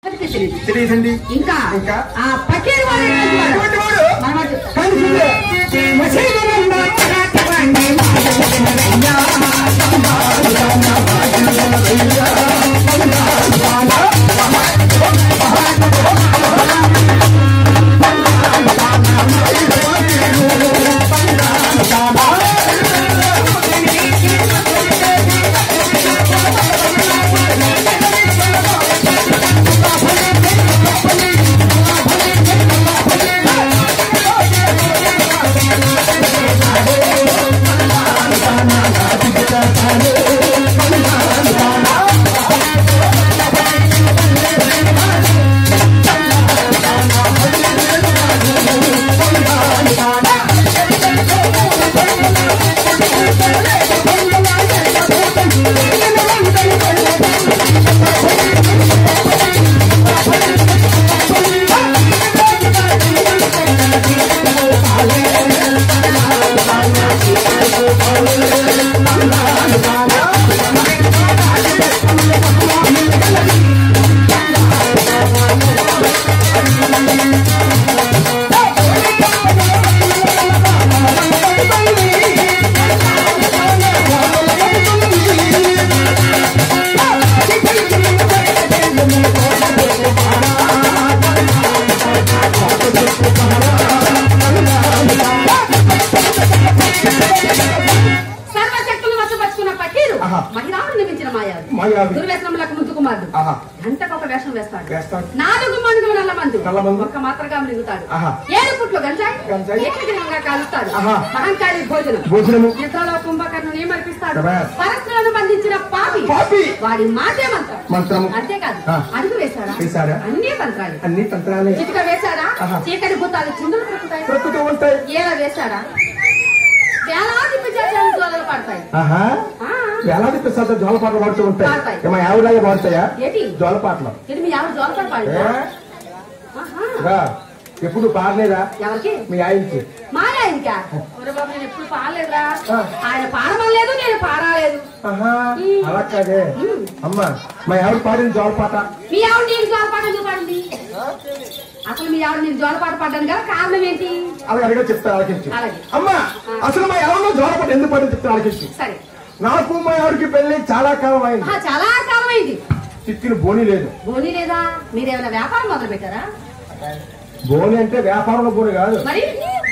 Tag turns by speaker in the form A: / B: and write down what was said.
A: ఎవరికీ తెలియదు
B: తెలియదండి
A: ఇంకా
B: ఇంకా?
A: ఆ పకీరు వాడు ఎటువంటి వాడు?
B: ఎటువంటి వాడు?
A: మన వాడు చెప్తాడు.
B: కానీ చూడే, మసీదులున్న పరాటవాణ్ణి మాధవయ్యా.
A: సర్వశక్తులు వశపరుచుకున్న పకీరు
B: ఆహా.
A: మహిళాలను నిర్మించిన మాయావి
B: మాయావి.
A: దుర్వ్యసనములకు ముందు కుమారుడు
B: ఆహా.
A: గంటకు ఒక వేషం వేస్తాడు
B: వేస్తాడు.
A: నాలుగు మందులు నల్ల మందు
B: నల్ల మందు.
A: ఒక్క మాత్రగా మిగుతాడు
B: ఆహా.
A: ఏడు పుట్లు గంజాయి
B: గంజాయి.
A: ఏకగ్రీవంగా కాలుస్తాడు
B: ఆహా.
A: మహంకాళి భోజనం
B: భోజనము
A: యుద్ధంలో కుంభకర్ణుని ఏమర్పిస్తాడు
B: శభాష్.
A: పరస్త్రులను బంధించిన పాపి
B: పాపి.
A: వాడి మాటే మంత్రం
B: మంత్రము.
A: అంతేకాదు
B: ఆ.
A: అడుగు వేశాడా
B: వేశాడా?
A: అన్ని తంత్రాలు
B: అన్ని తంత్రాలే
A: చిటిక వేశాడా
B: ఆహా.
A: చీకటి భూతాలు చిందులు ప్రొక్కుతాయి
B: ప్రొక్కుతూ ఉంటాయి
A: ఏల వేశాడా వేలాది పిచ్చాచాలు జ్వాలలు పడతాయి
B: ఆహా
A: ఆ.
B: వేలాది ప్రసాద జోలపాటలు పాడుతూ ఉంటాయి
A: పాడతాయి.
B: ఏమో ఆవిడాగే పాడుతాయా
A: ఏంటి
B: జోలపాటలు
A: ఇది మీ ఎవరు జ్వాలపాటు
B: ఏ?
A: పాడిందా ఆహా.
B: రా. ఎప్పుడు పాడలేదా
A: ఎవరికి
B: మీ ఆయనకి
A: మానే ఇంకా ఒరే బాబు నేను ఎప్పుడు పాడలేదురా
B: ఆ.
A: ఆయన పాడమలేదు నేను పాడలేదు
B: ఆహా అలా కాదే అమ్మా మా ఆవిడ పాడిన జోలపాట
A: మీ ఆవిడ నేను జోలపాట ఎందుకు పాడింది అసలు మీ ఆవిడ నేను జోలపాట పాడ్డాను కదా కారణం ఏంటి
B: అవి అడిగా చెప్తా ఆలకించి
A: అలాగే.
B: అమ్మా అసలు మా ఎవరిలో జోలపాట ఎందుకు పాడిన చెప్తా ఆలకించి
A: సరే
B: నాకు మా ఆవిడకి పెళ్లి చాలా కాలం అయింది
A: ఆహా, చాలా కాలం అయింది
B: చిక్కిన బోని లేదు
A: బోని లేదా మీరేమైనా వ్యాపారం మొదలు పెట్టారా
B: బోని అంటే వ్యాపారంలో బోని కాదు
A: మరి